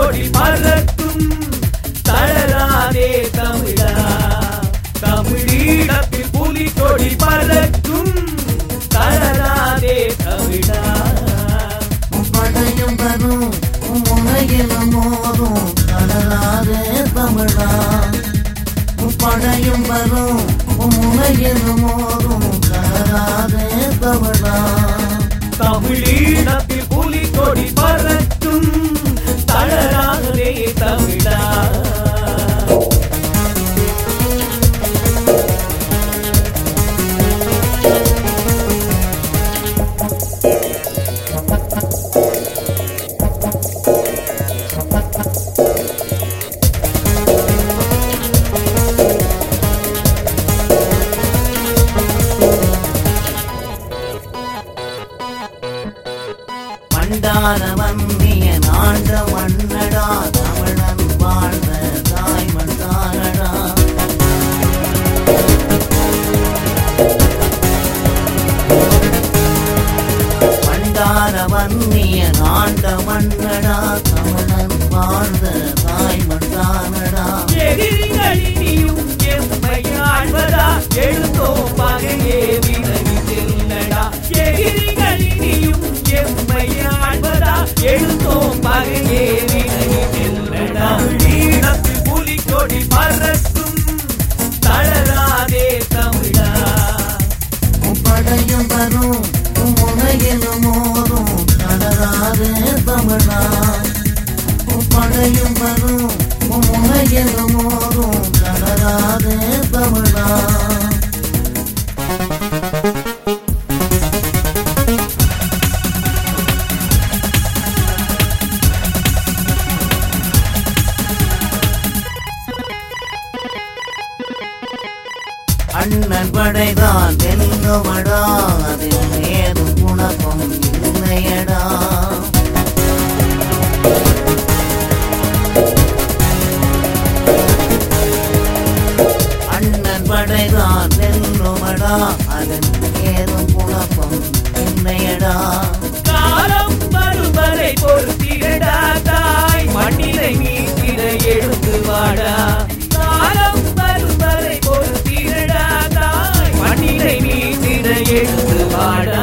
புலிக்கொடி பறக்கும் தளராதே தமிழா தமிழீழத்தில் புலிக்கொடி பறக்கும் தளராதே தமிழா படையும் வரும் முனையிலும் மோதும் கடலாதே தமிழா படையும் வரும் முனையிலும் மோதும் கடலாதே தமிழா தமிழீழத்தில் புலிக்கொடி பறக்கும் தளராதே தமிழா மண்டான வன்னிய நாண்ட மன்னடா தமிழன் வாழ்ந்த தாய் மண்டானடா மண்டான வன்னிய நாண்ட மன்னடா தமிழன் வாழ்ந்த தாய் மண்டானடா எதிரிகளினியும் எம்மை ஆழ்வதா எழுந்தோ பகையே விலகி செல்லடா எதிரிகளினியும் எம்மை ஆழ்வதா எழுந்தோ பகையே விலகி செல்லடா ஈழத்தில் புலிக்கொடி பறக்கும் தளராதே தமிழா படையும் வரும் முனையிலும் மோதும் கடலாதே தமிழா படையும் வரும் முனையிலும் மோதும் கடலாதே தமிழா அண்ணன் படைதான் வெல்லுமடா அதில் ஏதும் குணப்பம் இல்லையடா அண்ணன் படைதான் வெல்லுமடா அதில் ஏதும் குணப்பம் இல்லையடா காலம் வருவரை பொறுத்திரடா தாய் மண்ணிலை மீட்டிட எழுந்து வாடா காலம் வருவரை பொறுத்திரடா தாய் மண்ணிலை மீட்டிட எழுந்து வாடா